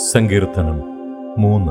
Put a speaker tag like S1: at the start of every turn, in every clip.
S1: സങ്കീർത്തനം മൂന്ന്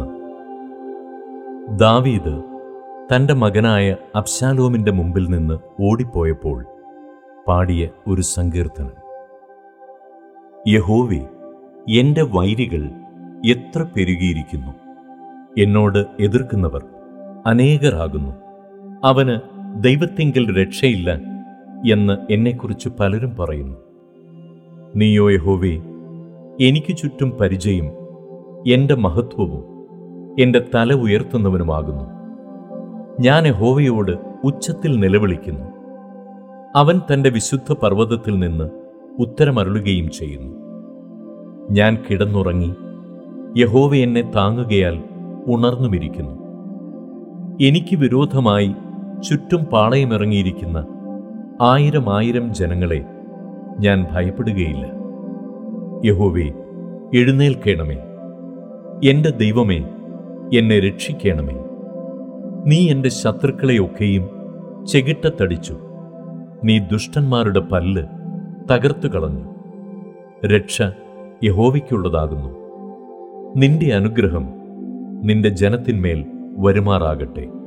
S1: ദാവീദ് തന്റെ മകനായ അബ്ശാലോമിന്റെ മുമ്പിൽ നിന്ന് ഓടിപ്പോയപ്പോൾ പാടിയ ഒരു സങ്കീർത്തനം യഹോവേ എന്റെ വൈരികൾ എത്ര പെരുകിയിരിക്കുന്നു എന്നോട് എതിർക്കുന്നവർ അനേകരാകുന്നു അവന് ദൈവത്തിങ്കൽ രക്ഷയില്ല എന്ന് എന്നെക്കുറിച്ച് പലരും പറയുന്നു നീയോ യഹോവേ എനിക്ക് ചുറ്റും പരിചയം എന്റെ മഹത്വവും എന്റെ തല ഉയർത്തുന്നവനുമാകുന്നു ഞാൻ യഹോവയോട് ഉച്ചത്തിൽ നിലവിളിക്കുന്നു അവൻ തന്റെ വിശുദ്ധ പർവ്വതത്തിൽ നിന്ന് ഉത്തരമരുളുകയും ചെയ്യുന്നു ഞാൻ കിടന്നുറങ്ങി യഹോവ എന്നെ താങ്ങുകയാൽ ഉണർന്നുമിരിക്കുന്നു എനിക്ക് വിരോധമായി ചുറ്റും പാളയമിറങ്ങിയിരിക്കുന്ന ആയിരം ആയിരം ജനങ്ങളെ ഞാൻ ഭയപ്പെടുകയില്ല യഹോവേ എഴുന്നേൽക്കണമേ എന്റെ ദൈവമേ എന്നെ രക്ഷിക്കണമേ നീ എന്റെ ശത്രുക്കളെയൊക്കെയും ചെകിട്ടത്തടിച്ചു നീ ദുഷ്ടന്മാരുടെ പല്ല് തകർത്തു കളഞ്ഞു രക്ഷ യഹോവയ്ക്കുള്ളതാകുന്നു നിന്റെ അനുഗ്രഹം നിന്റെ ജനത്തിന്മേൽ വരുമാറാകട്ടെ